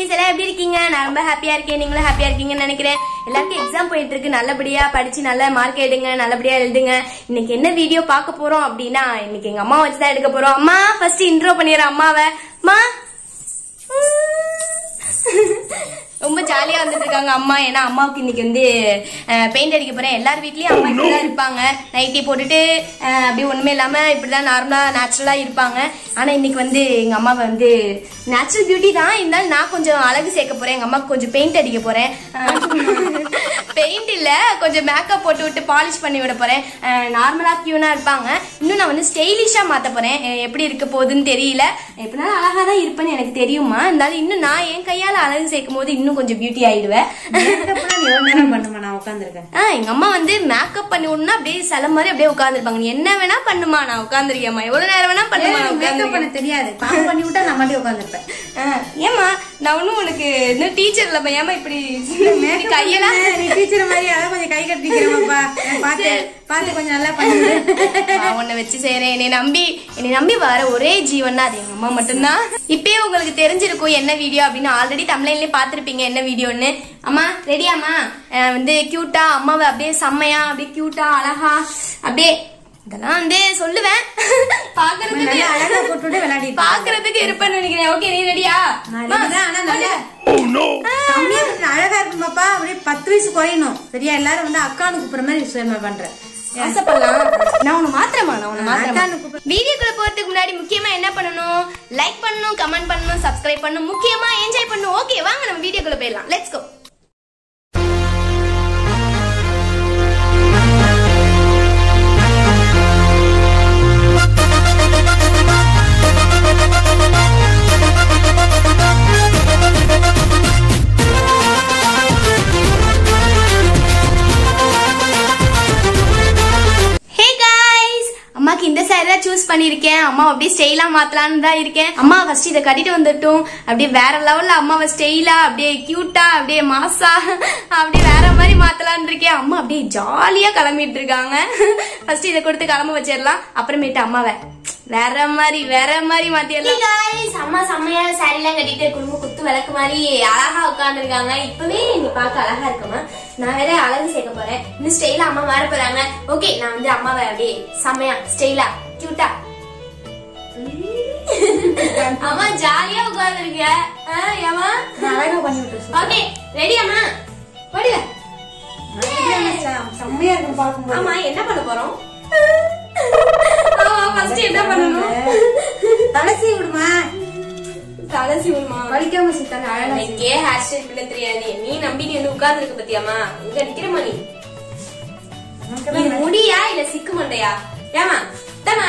குட்டீஸ் எல்லாம் எப்படி இருக்கீங்க நான் ரொம்ப ஹாப்பியா இருக்கேன் நீங்களும் ஹாப்பியா இருக்கீங்கன்னு நினைக்கிறேன் எல்லாருக்கும் எக்ஸாம் போயிட்டு இருக்கு நல்லபடியா படிச்சு நல்ல மார்க் எடுங்க நல்லபடியா எழுதுங்க இன்னைக்கு என்ன வீடியோ பார்க்க போறோம் அப்படின்னா இன்னைக்கு எங்க அம்மா வச்சு தான் எடுக்க போறோம் அம்மா ஃபர்ஸ்ட் இன்ட்ரோ பண்ணிடுறேன் அம்மாவை அம்மா ரொம்ப ஜாலியா வந்துட்டு இருக்காங்க அம்மா ஏன்னா அம்மாவுக்கு இன்னைக்கு வந்து பெயிண்ட் அடிக்க போறேன் எல்லார் வீட்லயும் அம்மா இப்படி தான் இருப்பாங்க நைட்டி போட்டுட்டு அஹ், அப்படியே ஒண்ணுமே இல்லாம இப்படிதான் நார்மலா நேச்சுரலா இருப்பாங்க ஆனா இன்னைக்கு வந்து எங்க அம்மாவை வந்து நேச்சுரல் பியூட்டி தான் இருந்தாலும் நான் கொஞ்சம் அழகு சேர்க்க போறேன் எங்க அம்மாவுக்கு கொஞ்சம் பெயிண்ட் அடிக்க போறேன் பெயிண்ட் இல்ல கொஞ்சம் மேக்கப் போட்டு விட்டு பாலிஷ் பண்ணி விட போறேன் நார்மலா கியூனா இருப்பாங்க இன்னும் நான் வந்து ஸ்டைலிஷா மாத்த போறேன் அஹ், எப்படி இருக்க போகுதுன்னு தெரியல எப்படினாலும் அழகா தான் இருப்பேன்னு எனக்கு தெரியுமா இருந்தாலும் இன்னும் நான் என் கையால அழகு சேர்க்கும் போது இன்னும் கொஞ்சம் பியூட்டி ஆயிடுவேன் மேக்கப்லாம் நீ எவ்வளவு நேரம் பண்ணுமா நான் உட்காந்துருக்கேன் ஆ எங்க அம்மா வந்து மேக்கப் பண்ணி விடணும்னா அப்படியே சில மாதிரி அப்படியே உட்காந்துருப்பாங்க நீ என்ன வேணா பண்ணுமா நான் உட்காந்துருக்கேம்மா எவ்வளவு நேரம் வேணா பண்ணுமா நான் மேக்கப் உட்காந்துருக்கேன் பண்ண தெரியாது பாவம் பண்ணி விட்டா நான் மட்டும் உட்காந்துருப்பேன் ஏமா நான் ஒன்னும் உனக்கு இன்னும் டீச்சர் இல்லப்பா ஏமா இப்படி இப்படி கையெல்லாம் நீ டீச்சர் மாதிரி அதான் கொஞ்சம் கை கட்டிக்கிறமாப்பா பார்த்து பார்த்து கொஞ்சம் நல்லா பண்ணு நான் உன்னை வச்சு செய்யறேன் என்னை நம்பி என்னை நம்பி வர ஒரே ஜீவன் அது எங்க அம்மா மட்டும்தான் இப்பயே உங்களுக்கு தெரிஞ்சிருக்கும் என்ன வீடியோ அப்படின்னு ஆல்ரெடி தமிழ்லயே பாத்திருப்பீங்க என்ன வீடியோன்னு அம்மா ரெடியாம்மா அஹ் வந்து கியூட்டா அம்மாவை அப்படியே செம்மையா அப்படியே கியூட்டா அழகா அப்படியே இதெல்லாம் வந்து சொல்லுவேன் பாக்குறதுக்கு நல்லா அழகா போட்டுட்டு விளையாடிட்டு பாக்குறதுக்கு இருப்பேன்னு நினைக்கிறேன் ஓகே நீ ரெடியா நான் ready தான், ஆனா நல்லா கம்மியா இருக்கு, அழகா இருக்குமாப்பா அப்படியே பத்து வயசு குறையணும் சரியா எல்லாரும் வந்து அக்கானு கூப்பிடுற மாதிரி விஷயம் பண்றேன் ஆசைப்படலாம் நான் உன்னை மாத்திரமா நான் உன்னை அதான் மாத்திரமா வீடியோக்குள்ள போறதுக்கு முன்னாடி முக்கியமா என்ன பண்ணணும் லைக் பண்ணணும் கமெண்ட் பண்ணணும் சப்ஸ்கிரைப் பண்ணணும் முக்கியமா என்ஜாய் பண்ணணும் ஓகே வாங்க நம்ம வீடியோக்குள்ள போயிடலாம் லெட்ஸ் கோ ஹே காய்ஸ் அம்மாக்கு இந்த saree தான் சூஸ் பண்ணிருக்கேன் அம்மா அப்படியே ஸ்டைலா மாத்தலாம்னு தான் இருக்கேன் அம்மா ஃபர்ஸ்ட் இதை கட்டிட்டு வந்துட்டோம் அப்படியே வேற லெவல்ல அம்மாவை ஸ்டைலா அப்படியே கியூட்டா அப்படியே மாசா அப்படியே வேற மாதிரி மாத்தலாம்னு இருக்கேன் அம்மா அப்படியே ஜாலியா கிளம்பிட்டு இருக்காங்க ஃபர்ஸ்ட் இதை கொடுத்து கிளம்ப வச்சிடலாம் அப்புறமேட்டு அம்மாவை வேற மாதிரி வேற மாதிரி மாத்திடலாம் காய்ஸ் அம்மா செம்மையா saree எல்லாம் கட்டிட்டு குடும்ப குத்து விளக்கு மாதிரி அழகா உட்கார்ந்துருக்காங்க இப்பவே நீ பார்க்க அழகா இருக்குமா நான் வேற அழகு சேர்க்க போறேன் இன்னும் ஸ்டைலா அம்மா மாற போறாங்க ஓகே நான் வந்து அம்மாவை அப்படியே செம்மையா ஸ்டைலா கியூட்டா அம்மா ஜாலியா உட்கார்ந்துருக்க ஏமா நான் அழகா பண்ணி விட்டுரு ஓகே ரெடி அம்மா போடுங்க செம்மையா இருக்கும் பார்க்கும்போது ஆமா என்ன பண்ண போறோம் ஆமா ஃபர்ஸ்ட் என்ன பண்ணணும் தலசி விடுமா தலை சிவமா வலிக்காம சுத்தாங்க அழகா எனக்கே ஹேர் ஸ்டைல் பண்ண தெரியாது நீ நம்பி நீ வந்து உட்கார்ந்து இருக்க பத்தியாமா இங்க நிக்கிறமா நீ நீ முடியா இல்ல சிக்கு மண்டையா ஏமா தமா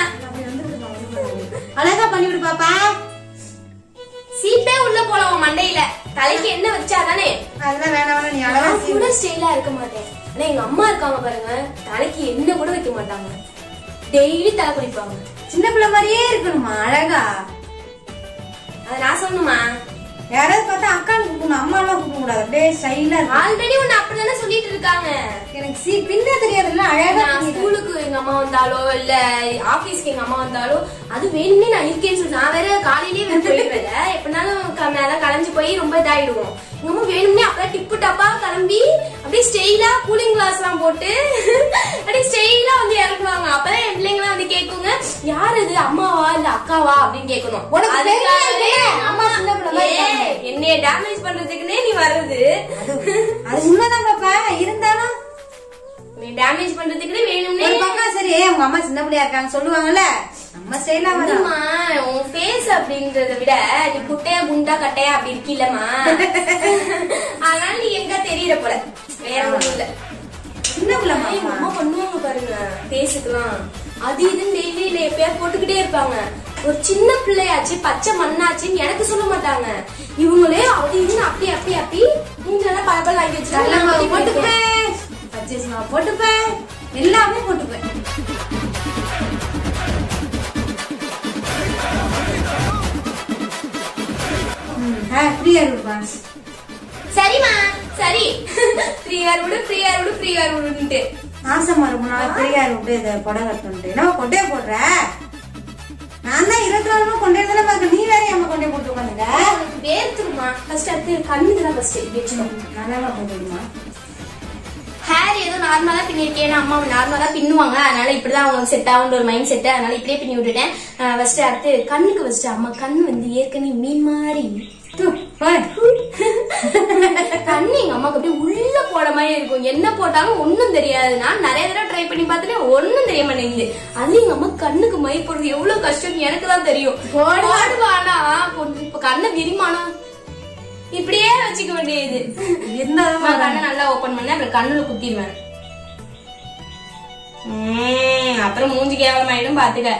அழகா பண்ணி விடு பாப்பா சீப்பே உள்ள போலாம் உன் மண்டையில தலைக்கு என்ன வச்சாதானே அதெல்லாம் வேணாம் வேணாம் நீ அழகா நான் கூட ஸ்டைலா இருக்க மாட்டேன் ஆனா எங்க அம்மா இருக்காங்க பாருங்க தலைக்கு என்ன கூட வைக்க மாட்டாங்க டெய்லி தலை குளிப்பாங்க சின்ன பிள்ளை மாதிரியே இருக்கணுமா அழகா அத நான் சொல்லணுமா யாராவது பார்த்தா அக்கான்னு கூப்பிடணும் அம்மா எல்லாம் கூப்பிட கூடாது அப்படியே ஸ்டைலா இருக்கும் ஆல்ரெடி உன்னை அப்படிதானே சொல்லிட்டு இருக்காங்க எனக்கு சி பின்ன தெரியாதுல்ல அழகா நான் ஸ்கூலுக்கு எங்க அம்மா வந்தாலோ இல்ல ஆபீஸ்க்கு எங்க அம்மா வந்தாலோ அது வேணும்னே நான் இருக்கேன்னு சொல்லி நான் வேற காலையிலேயே வேற போயிடுவேன் எப்படினாலும் க- மேல கலைஞ்சு போய் ரொம்ப இதாயிடுவோம் எங்க அம்மா வேணும்னே அப்பதான் டிப்பு டப்பா கிளம்பி அப்படியே ஸ்டெயிலா கூலிங் கிளாஸ் எல்லாம் போட்டு அப்படியே ஸ்டெயிலா வந்து இறங்குவாங்க அப்பதான் என் பிள்ளைங்க வந்து கேக்குங்க யார் இது அம்மாவா இல்ல அக்காவா அப்படின்னு கேட்கணும் உனக்கு அதுக்காகவே தெரியாது, அம்மா சின்ன பிள்ளை மாதிரி ஏய், என்னைய டேமேஜ் பண்றதுக்குன்னே நீ வர்றது அது உண்மைதான் பாப்பா இருந்தாலும் நீ டேமேஜ் பண்றதுக்குன்னே வேணும்னே ஒரு பக்கம் சரி உங்க அம்மா சின்ன பிள்ளையா இருக்காங்க சொல்லுவாங்கல்ல நம்ம ஸ்டைலா வரும் அதுமா உன் ஃபேஸ் அப்படின்றத விட நீ குட்டையா குண்டா கட்டையா அப்படி இருக்கீல்லம்மா அதனால நீ எங்க தெரியற போல வேற ஒண்ணும் இல்ல சின்ன பிள்ளை ஆனா எங்க அம்மா பண்ணுவாங்க பாருங்க ஃபேஸுக்குலாம் அது இதுன்னு டெய்லி இல்ல எப்பயாவது போட்டுக்கிட்டே இருப்பாங்க ஒரு சின்ன பிள்ளையாச்சு பச்சை மண்ணாச்சுன்னு எனக்கு சொல்ல மாட்டாங்க இவங்களே அது இதுன்னு அப்படி அப்படி அப்படி மூஞ்செல்லாம் பல ஆகி கடலை மாவு வச்சிருக்காங்க போட்டுப்பேன் பச்சரிசி மாவு போட்டுப்பேன் எல்லாமே போட்டுப்பேன் ஃப்ரீயா இருப்பா சரிம்மா சரி ஃப்ரீயா விடு ஃப்ரீயா விடு ஃப்ரீயா விடுன்ட்டு நாசமா இருக்கும் நான் ஃப்ரீயா விட்டு இதை புடவை கட்டணுன்ட்டு என்ன கொண்டே போடுற நான் தான் இருபத்தி நாலு மணி கொண்டே தானே பார்க்க நீ வேற அம்மா கொண்டே போட்டு உட்காந்துங்க உனக்கு வேர்த்துருமா ஃபர்ஸ்ட் அடுத்து அடுத்து கண்ணுக்கு தான் ஃபர்ஸ்ட் இப்படி வச்சுக்கோங்க நல்லா போட்டுமா ஹேர் ஏதோ நார்மலா தான் பின்னிருக்கேன் ஏன்னா அம்மா நார்மலா தான் பின்னுவாங்க அதனால இப்படிதான் அவங்களுக்கு செட் ஆகுன்ற ஒரு மைண்ட் செட் அதனால இப்படியே பின்னி விட்டுட்டேன் ஃபர்ஸ்ட் அடுத்து கண்ணுக்கு ஃபர்ஸ்ட் அம்மா கண்ணு வந்து ஏற்கனவே மீன் மாதிரி கண்ணு எங்க அம்மாக்கு அப்படியே உள்ள போட மாதிரி இருக்கும் என்ன போட்டாலும் ஒண்ணும் தெரியாது நான் நிறைய தடவை ட்ரை பண்ணி பார்த்துட்டு ஒண்ணும் தெரிய மாட்டேங்குது அது எங்க அம்மா கண்ணுக்கு மை போடுறது எவ்வளவு கஷ்டம் எனக்கு தான் தெரியும் போடுவானா போட்டு இப்ப கண்ணை விரிமானா இப்படியே வச்சுக்க வேண்டியது இருந்தாலும் நான் கண்ணை நல்லா ஓபன் பண்ணேன் அப்புறம் கண்ணுல குத்திடுவேன் உம், அப்புறம் மூஞ்சி கேவலமாயிடும் பாத்துக்க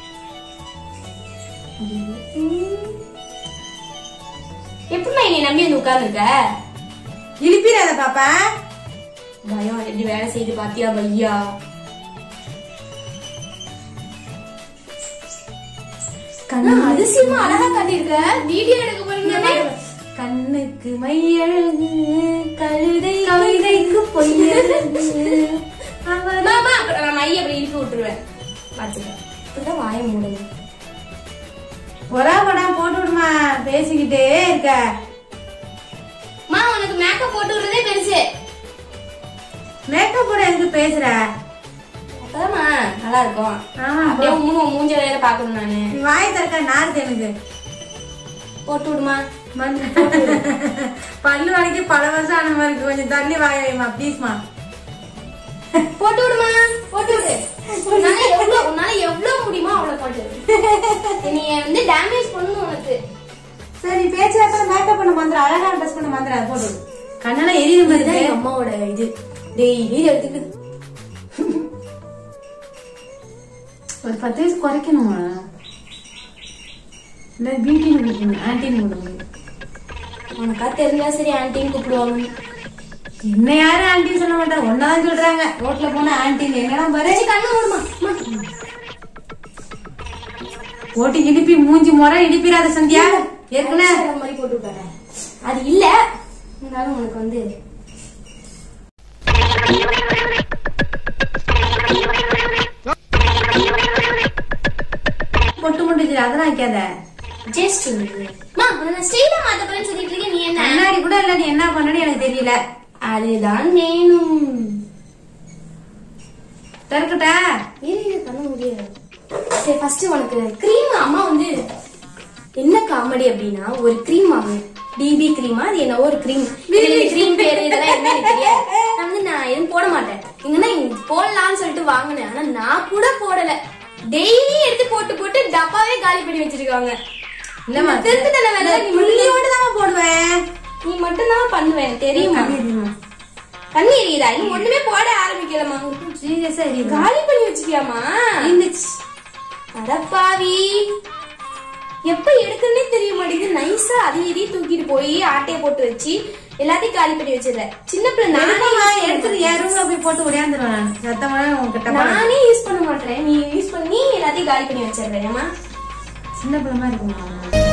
எப்படிமா நீ நம்பி வந்து உட்கார்ந்துருக்க இழுப்பிடாத பாப்பா பயம் எப்படி வேலை செய்து பாத்தியா பையா கண்ணா அதிசயமா அழகா காட்டியிருக்க வீடியோ எடுக்க போறீங்க கண்ணுக்கு மையழகு கழுதை கவிதைக்கு பொய்யழகு மாமா அப்புறம் நான் மைய அப்படி இழுப்பி விட்டுருவேன் பாத்துக்க இப்படிதான் வாய மூடணும் ஒரா படம் போட்டு விடுமா பேசிக்கிட்டே இருக்க மா உனக்கு மேக்கப் போட்டு விடுறதே பெருசு மேக்கப் போட எதுக்கு பேசுற அப்பதாம்மா நல்லா இருக்கும் ஆமா அப்படியே மூணு மூஞ்ச வேற பாக்கணும் நானு நீ வாய் திறக்க நாருது எனக்கு போட்டு விடுமா மண் பல்லு வலிக்கு பல வருஷம் ஆன மாதிரி இருக்கு கொஞ்சம் தள்ளி வாய வைமா ப்ளீஸ்மா போட்டு விடுமா போட்டு விடு உன்னால எவ்வளவு உன்னால எவ்வளவு முடியுமோ அவ்வளவு போட்டு விடு. நீ வந்து டேமேஜ் பண்ணணும் உனக்கு சரி பேச்சு அப்புறம் மேக்கப் பண்ண மந்திரம் அழகா ட்ரெஸ் பண்ண மந்திரம் அதை போட்டு விடு. கண்ணெல்லாம் எரியுது மாதிரி இதுதான் எங்க அம்மாவோட இது டெய்லி எடுத்துக்கு ஒரு பத்து வயசு குறைக்கணுமா இல்ல பியூட்டின்னு கொடுக்கணும் ஆன்டின்னு கொடுக்கணும் உனக்கா தெரிஞ்சா சரி ஆன்ட்டின்னு கூப்பிடுவாங்க என்ன யாரும் ஆன்டின்னு சொல்ல மாட்டாங்க ஒன்னதான் சொல்றாங்க ரோட்ல போனா ஆன்டின்னு என்னடா பாரு சரி, கண்ணு மூடுமா அம்மா. போட்டு இடிப்பி மூஞ்சி முறை இடிப்பிராத சந்தியா ஏற்கனவே அந்த மாதிரி போட்டு விட்டாங்க அது இல்ல இருந்தாலும் உனக்கு வந்து பொட்டு முடிஞ்சு அதெல்லாம் வைக்காத ஜஸ்ட் மா நான் ஸ்டைலா மாத்த போறேன்னு சொல்லிட்டு இருக்கேன் நீ என்ன கண்ணாடி கூட இல்ல நீ என்ன பண்ணனு எனக்கு தெரியல அதுதான் வேணும் திறக்கட்டா இரு, இரு, பண்ண முடியாது சரி ஃபர்ஸ்ட் உனக்கு க்ரீம் அம்மா வந்து என்ன காமெடி அப்படின்னா ஒரு க்ரீம் வாங்க டிபி க்ரீமா அது என்ன ஒரு க்ரீம் க்ரீம் பேரு இதெல்லாம் எதுவுமே எனக்கு தெரியாது நான் வந்து நான் எதுவும் போட மாட்டேன் இங்கன்னா இங்க போடலாம்னு சொல்லிட்டு வாங்கினேன் ஆனா நான் கூட போடல டெய்லி எடுத்து போட்டு போட்டு டப்பாவே காலி பண்ணி வச்சிருக்காங்க இல்லம்மா திருட்டு தலை வேலை நீ மட்டும் புள்ளியோட தான் போடுவேன் நீ மட்டும் தான் பண்ணுவேன் தெரியுமா தண்ணி எரியுதா இன்னும் ஒண்ணுமே போட ஆரம்பிக்கலமா சீரியஸா எரியுது காலி பண்ணி வச்சிருக்கியாமா இருந்துச்சு அடப்பாவி எப்ப எடுக்கணும்னே தெரிய மாட்டேங்குது நைஸா அதை எதி தூக்கிட்டு போய் ஆட்டைய போட்டு வச்சு எல்லாத்தையும் காலி பண்ணி வச்சிடுற சின்ன பிள்ளை நானே நானே use பண்ண எடுத்துட்டு என் ரூம்ல போய் போட்டு உடையாந்துருவேன் நான் சத்தமா உங்ககிட்ட மாட்டேன். நானே யூஸ் பண்ண மாட்டேன் நீ யூஸ் பண்ணி எல்லாத்தையும் காலி பண்ணி வச்சிடுற ஏமா சின்ன பிள்ளை மாதிரி இருக்குமா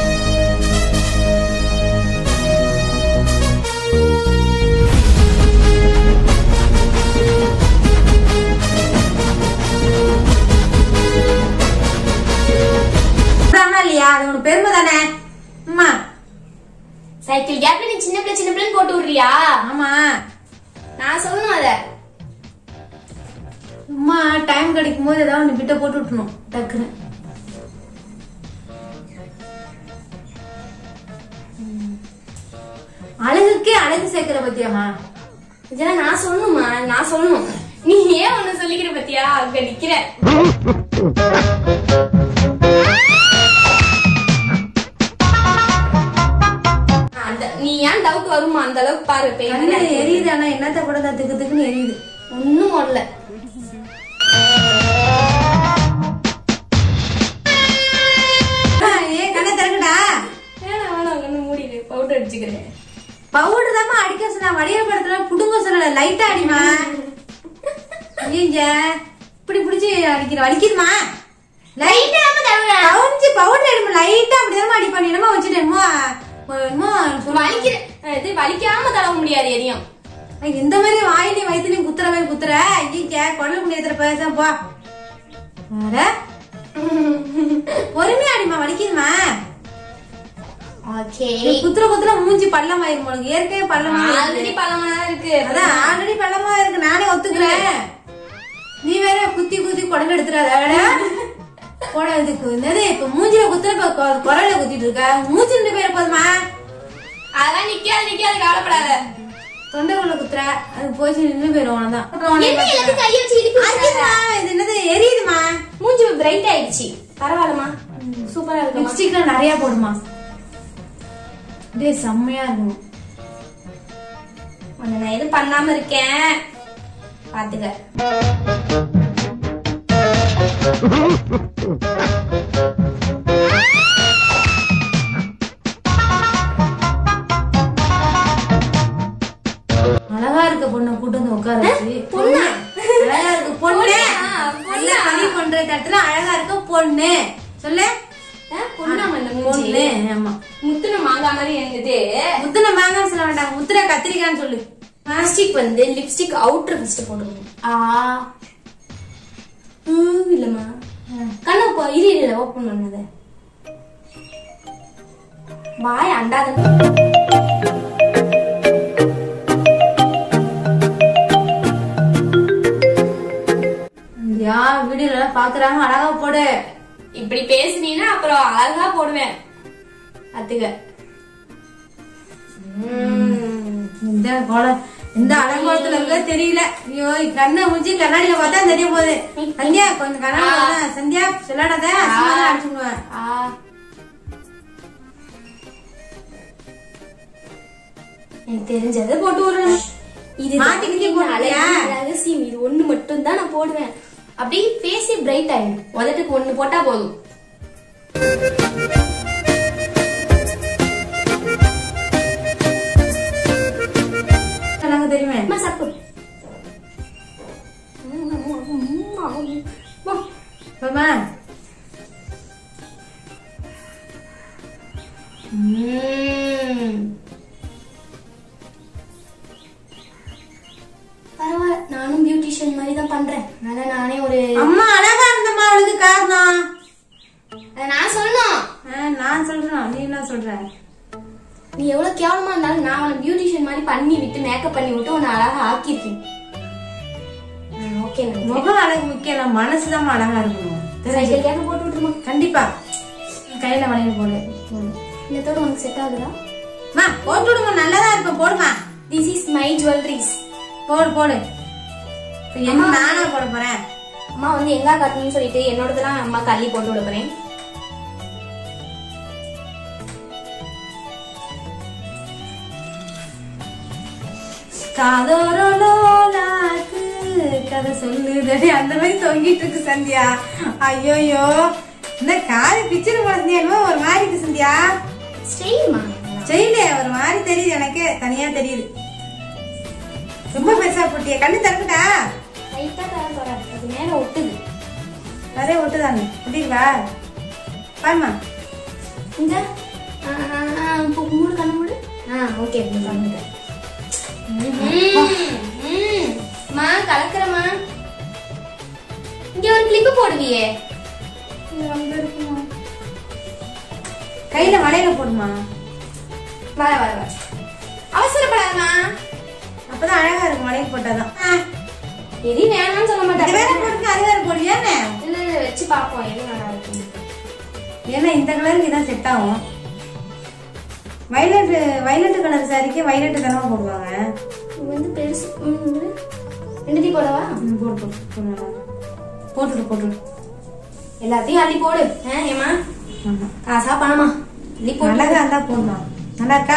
கூப்பிடாம இல்லையா அது உனக்கு பெருமை தானே அம்மா சைக்கிள் கேப்ல நீ சின்ன பிள்ளை சின்ன பிள்ளைன்னு போட்டு விடுறியா ஆமா நான் சொல்லணும் அத அம்மா டைம் கிடைக்கும் போது ஏதாவது ஒண்ணு விட்ட போட்டு விட்டணும் டக்குன்னு அழகுக்கே அழகு சேர்க்கிற பத்தியாமா இதெல்லாம் நான் சொல்லணுமா நான் சொல்லணும் நீ ஏன் ஒண்ணு சொல்லிக்கிற பத்தியா அங்க நிக்கிற அந்த நீ ஏன் டவுட் வருமா அந்த அளவுக்கு பாரு இப்ப கண்ணு என்ன எரியுது ஆனா என்னத்த கூட தான் திக்கு திக்குன்னு எரியுது ஒண்ணும் வரல ஆ, ஏன் கண்ணை திறக்கடா வேணாம் வேணாம் கண்ணு மூடிடு பவுடர் அடிச்சுக்கிறேன் பவுடர் தாம்மா அடிக்க சொன்னா வடிய படத்துல புடுங்க சொல்லல லைட்டா அடிமா ஐயா இப்படி பிடிச்சி அடிக்கிற வலிக்குதுமா லைட்டா பவுஞ்சு பவுடர் அடிமா லைட்டா அப்படிதான் அடிப்பா நீ என்னமோ வச்சுட்டு என்னமோ என்னமோ சொல்ல- வலிக்கிற இது வலிக்காம தடவ முடியாது எதையும் ஐய், இந்த மாதிரி வாயிலையும் வயிற்றுலையும் குத்துற மாதிரி குத்துற ஐயா குடல் முடியாதுல பேச போ வேற பொறுமையா அடிமா வலிக்குதுமா ஓகே நீ குத்துற குத்துற மூஞ்சி பள்ளம் ஆயிரும் உனக்கு ஏற்கனவே பள்ளம் ஆல்ரெடி பழமா தான் இருக்கு அதான் ஆல்ரெடி பள்ளமா இருக்கு நானே ஒத்துக்கிறேன் நீ வேற குத்தி குத்தி குடல் எடுத்துறாத போட இதுக்கு என்னது இப்ப மூஞ்சில குத்துற இப்ப கொ- குரல்ல குத்திட்டு இருக்க மூஞ்சி ரெண்டு பேர் போதுமா அதெல்லாம் நிக்காது நிக்காது கவலைப்படாத தொண்டைக்குள்ள குத்துற அது போச்சு நின்று போயிடும் அவ்வளவுதான் அப்புறம் உனக்கு என்ன எல்லாத்தையும் கையை வச்சு இடிப்பு அடிக்குதுமா, இது என்னது எரியுதுமா மூஞ்சி பிரைட் ஆயிடுச்சு பரவாயில்லமா சூப்பரா இருக்குமா லிப்ஸ்டிக்ல நிறைய போடுமா டேய் செம்மையா இருக்கும் உன்னை நான் எதுவும் பண்ணாம இருக்கேன் பாத்துக்க அழகா இருக்க பொண்ணை கூட்டு வந்து உட்கார வச்சு பொண்ணா? அழகா இருக்கு பொண்ணு பொண்ணா? நல்ல பனி பண்ற தட்டுல அழகா இருக்க பொண்ணு சொல்லு ஆ, பொண்ணாம இந்த மூஞ்சி பொண்ணு ஆமா முத்துன மாங்காய் மாதிரி இருந்தது முத்துன மாங்கான்னு சொல்ல வேண்டாம் முத்துன கத்திரிக்கான்னு சொல்லு லிப்ஸ்டிக் வந்து லிப்ஸ்டிக் அவுட்டர் ஃபர்ஸ்ட் போட்டுக்கணும் ஆ ம், இல்லம்மா கண்ணு போ இரு இரு ஓபன் பண்ணது வாய் அண்டாத யா வீடியோல எல்லாம் பாக்குறாங்க அழகா போடு இப்படி பேசுனீன்னா அப்புறம் அழகா போடுவேன் அத்துக்க இந்த கோல இந்த அலங்கோலத்துல இருக்க தெரியல ஐயோ கண்ணை முடிச்சு கண்ணாடியில பார்த்தா தெரியும் போகுது சந்தியா கொஞ்சம் கண்ணாடி பார்த்தா, சந்தியா சொல்லாடாத அசிங்கமா அடிச்சுடுவேன் ஆ எனக்கு தெரிஞ்சதை போட்டு விடுறேன் இது மாட்டிக்கிட்டே போடுறியா? ரகசியம் இது ஒண்ணு மட்டும் தான் நான் போடுவேன் அப்படியே ஃபேஸே பிரைட் ஆயிடும் உதட்டுக்கு ஒண்ணு போட்டா போதும் எனக்கு தெரியுமே அம்மா சாப்பிடு போமா ம்ம். பரவாயில்ல நானும் பியூட்டிஷியன் மாதிரி தான் பண்றேன் அதான் நானே ஒரு அம்மா அழகா இருந்தம்மா அவளுக்கு காரணம் அதை நான் சொல்லணும் ஆ, நான் சொல்றேன் நீ என்ன சொல்ற நீ எவ்வளவு கேவலமா இருந்தாலும் நான் உன்னை பியூட்டிஷியன் மாதிரி பண்ணி விட்டு மேக்கப் பண்ணி விட்டு உன்னை அழகா ஆக்கியிருக்கேன் ஓகே முகம் அழகு முக்கியம் இல்ல மனசுதான் அழகா இருக்கணும் தெரிஞ்சு சைக்கிள் கேட்க போட்டு விட்டுருமா கண்டிப்பா கையில வளையல் போடு இந்த தோடு உனக்கு செட் ஆகுதா மா போட்டு விடுமா நல்லதா இருப்ப போடுமா திஸ் இஸ் மை ஜுவல்லரிஸ் போடு போடு இப்ப என்ன நானா போட போறேன் அம்மா வந்து எங்க காட்டணும்னு சொல்லிட்டு என்னோடதெல்லாம் அம்மா கள்ளி போட்டு விட போறேன் காதோரலோலாக்கு கதை சொல்லுதடி அந்த மாதிரி தொங்கிட்டு இருக்கு சந்தியா ஐயோயோ இந்த காது பிச்சிரு குழந்தையா என்னமோ ஒரு மாதிரி இருக்கு சந்தியா ஸ்டைல்மா செய்யல ஒரு மாதிரி தெரியுது எனக்கு தனியா தெரியுது ரொம்ப பெருசா போட்டிய கண்ணு திறந்துட்டா லைட்டா தர போறேன் அது மேல ஒட்டுது நிறைய ஒட்டுதானே அப்படிங்களா பாருமா இந்த ஆ, ஆ, ஆ, இப்போ மூடு கண்ணு மூடு ஆ ஓகே பண்ணிட்டேன் மா கலக்குறமா இங்க ஒரு கிளிப்பு போடுவியே கையில வளையல போடுமா வர வர வர அவசரப்படாதமா அப்பதான் அழகா இருக்கும் வளையல் போட்டாதான் ஆ, எது வேணாம்னு சொல்ல இது மாட்டேன் வேற போடுங்க அது வேற போடுவியானே இல்ல இல்ல வச்சு பாப்போம் எது நல்லா இருக்கும் ஏன்னா இந்த கலருக்கு இதான் செட் ஆகும் வயலட் வயலட் கலர் சாரிக்கு வயலட் தானே போடுவாங்க இது வந்து பெருசு ம், இது. ரெண்டுத்தையும் போடவா ம், போடு போடு போடு நல்லா இருக்கு. போட்டுடு போட்டுடு எல்லாத்தையும் அள்ளி போடு ஆ, ஏம்மா ஆமா காசா பணமா அள்ளி போடு நல்லதா இருந்தா போடலாம் நல்லா இருக்கா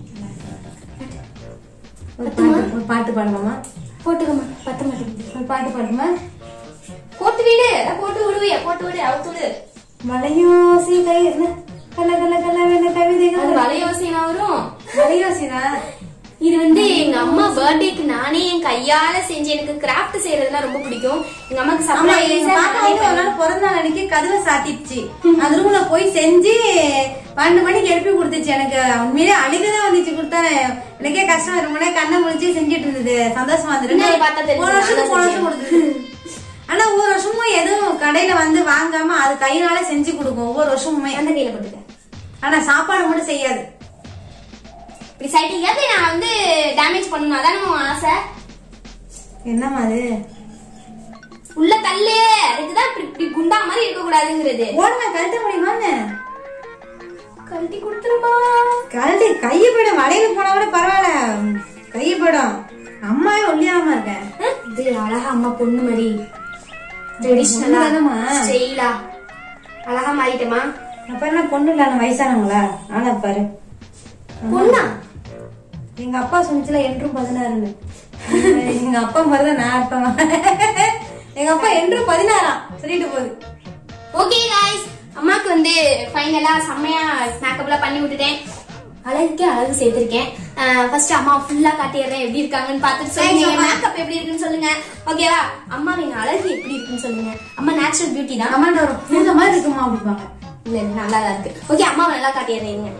ஒரு பாட்டு ஒரு பாட்டு பாடலாமா போட்டுக்கம்மா பத்த மாட்டேங்குது ஒரு பாட்டு பாடுமா போட்டு விடு அதான் போட்டு விடுவிய போட்டு விடு அவுத்து விடு மலையோசி கை என்ன கல கல கல வேண கவிதைகள் அது வலையோசைனா வரும் மலையோசி தான் இது வந்து எங்க அம்மா பர்த்டேக்கு நானே என் கையால செஞ்சு எனக்கு கிராஃப்ட் செய்யறதுனா ரொம்ப பிடிக்கும் எங்க அம்மாக்கு ஆமா எங்க பாப்பா வந்து ஒரு சர்ப்ரைஸ் நாள் பிறந்த நாள் அன்னைக்கு கதவை சாத்திடுச்சு அந்த ரூம்ல போய் செஞ்சு பன்னெண்டு மணிக்கு எழுப்பி கொடுத்துச்சு எனக்கு உண்மையிலே அழுகுதான் வந்துச்சு கொடுத்தாரு எனக்கே கஷ்டம் ரொம்ப நேரம் கண்ணை முழிச்சு செஞ்சுட்டு இருந்தது சந்தோஷமா இருந்தது பின்னாடி பார்த்தா தெரியும், போன வருஷம் நான் போன தான் வருஷம் கொடுத்தது ஆனா ஒவ்வொரு வருஷமும் எதுவும் கடையில வந்து வாங்காம அது கையினால செஞ்சு கொடுக்கும் ஒவ்வொரு வருஷமுமே அந்த கையில போட்டுக்க ஆனா சாப்பாடு மட்டும் செய்யாது இப்படி சைக்கிள் நான் வந்து டேமேஜ் பண்ணணும் அதானே உன் ஆசை என்னம்மா அது உள்ள தள்ளு அதுக்குதான் இப்படி இப்படி குண்டா மாதிரி இருக்க கூடாதுங்கிறது ஓடுங்க கழட்ட முடியுமான்னு கழட்டி கொடுத்துருமா கழட்டி கையை போயிடும் வளைவு போனா கூட பரவாயில்ல கையை போயிடும் அம்மாவே ஒல்லியாம இருக்கேன் இது அழகா அம்மா பொண்ணு மாதிரி ட்ரெடிஷ்னலா பொண்ணுதானம்மா? ஸ்டைலா அழகா மாறிட்டேமா அப்ப என்ன பொண்ணு இல்லாத வயசானவங்களா ஆனா பாரு பொண்ணா எங்க அப்பா சொன்னிச்சுல என்றும் பதினாறுன்னு எங்க அப்பா மாதிரிதான் நான் இருப்பேன் எங்க அப்பா என்றும் பதினாறாம் சொல்லிட்டு போகுது ஓகே गाइस அம்மாக்கு வந்து ஃபைனலா செம்மையா மேக்கப்லாம் பண்ணி விட்டுட்டேன் அழகுக்கே அழகு சேர்த்திருக்கேன் ஃபர்ஸ்ட் அம்மா ஃபுல்லா காட்டிடுறேன் எப்படி இருக்காங்கன்னு பார்த்துட்டு சொல்லுங்க Thanks, அம்மா. மேக்கப் எப்படி இருக்குன்னு சொல்லுங்க ஓகேவா அம்மாவின் அழகு எப்படி இருக்குன்னு சொல்லுங்க அம்மா நேச்சுரல் பியூட்டி தான் கமாண்ட் வரும் பூஜை மாதிரி இருக்குமா அப்படிப்பாங்க இல்ல இல்ல நல்லா தான் இருக்கு ஓகே அம்மாவை நல்லா காட்டிடுறேன் இருங்க.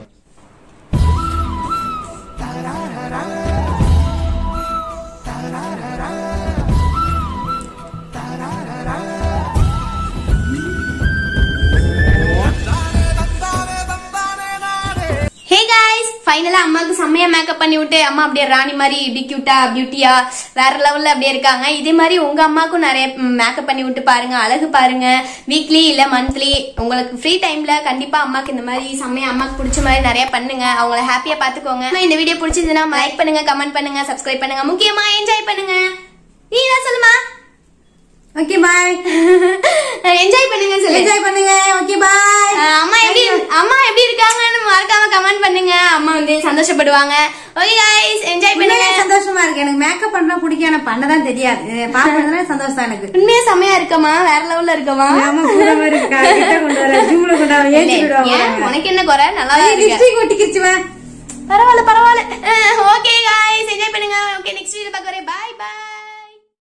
ஹே காய்ஸ் ஃபைனலா அம்மாக்கு செம்மையா மேக்கப் பண்ணி விட்டு அம்மா அப்படியே ராணி மாதிரி இப்படி கியூட்டா பியூட்டியா வேற லெவல்ல அப்படியே இருக்காங்க இதே மாதிரி உங்க அம்மாக்கும் நிறைய மேக்கப் பண்ணி விட்டு பாருங்க அழகு பாருங்க வீக்லி இல்ல மந்த்லி உங்களுக்கு ஃப்ரீ டைம்ல கண்டிப்பா அம்மாக்கு இந்த மாதிரி செம்மையா அம்மாக்கு பிடிச்ச மாதிரி நிறைய பண்ணுங்க அவங்கள ஹாப்பியா பாத்துக்கோங்க அம்மா, இந்த வீடியோ பிடிச்சதுன்னா லைக் பண்ணுங்க கமெண்ட் பண்ணுங்க சப்ஸ்கிரைப் பண்ணுங்க முக்கியமா என்ஜாய் பண்ணுங்க நீ என்ன சொல்லுமா ஓகே பாய் என்ஜாய் பண்ணுங்க சொல்லு என்ஜாய் பண்ணுங்க ஓகே பாய் அஹ் அம்மா எப்படி அம்மா எப்படி இருக்காங்கன்னு மறக்காம கமெண்ட் பண்ணுங்க அம்மா வந்து சந்தோஷப்படுவாங்க ஓகே गाइस என்ஜாய் பண்ணுங்க உண்மையிலே சந்தோஷமா இருக்கு எனக்கு மேக்கப் பண்ண பிடிக்கும் ஆனா பண்ணதான் தெரியாது பாக்குறதுனா சந்தோஷம் தான் எனக்கு உண்மையா செமையா இருக்கமா வேற லெவல்ல இருக்கமா ஆமா பூரா மாதிரி இருக்கா கிட்ட கொண்டு வர ஜூம்ல கொண்டு வர ஏத்தி விடுவாங்க ஏன் உனக்கு என்ன குறை நல்லா இருக்கு லிப்ஸ்டிக் ஒட்டிக்கிச்சுவேன் பரவாயில்ல பரவாயில்ல ஓகே गाइस என்ஜாய் பண்ணுங்க ஓகே நெக்ஸ்ட் வீடியோ பார்க்கறேன் பை பை